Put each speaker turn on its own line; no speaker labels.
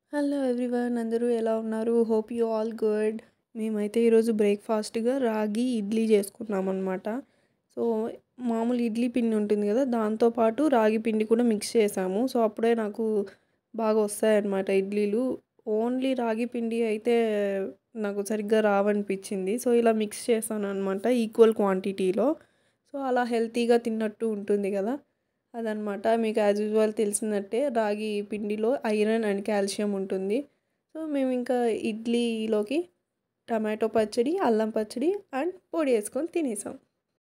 hello everyone అందరూ ఎలా ఉన్నారు హోప్ యూ ఆల్ గుడ్ మేమైతే ఈరోజు బ్రేక్ఫాస్ట్గా రాగి ఇడ్లీ చేసుకున్నాం అనమాట సో మామూలు ఇడ్లీ పిండి ఉంటుంది కదా దాంతోపాటు రాగి పిండి కూడా మిక్స్ చేసాము సో అప్పుడే నాకు బాగా వస్తాయన్నమాట ఇడ్లీలు ఓన్లీ రాగి పిండి అయితే నాకు సరిగ్గా రావనిపించింది సో ఇలా మిక్స్ చేశాను అనమాట ఈక్వల్ క్వాంటిటీలో సో అలా హెల్తీగా తిన్నట్టు ఉంటుంది కదా అదనమాట మీకు యాజ్ యూజువల్ తెలిసినట్టే రాగి పిండిలో ఐరన్ అండ్ కాల్షియం ఉంటుంది సో మేము ఇంకా ఇడ్లీలోకి టమాటో పచ్చడి అల్లం పచ్చడి అండ్ పొడి వేసుకొని తినేసాం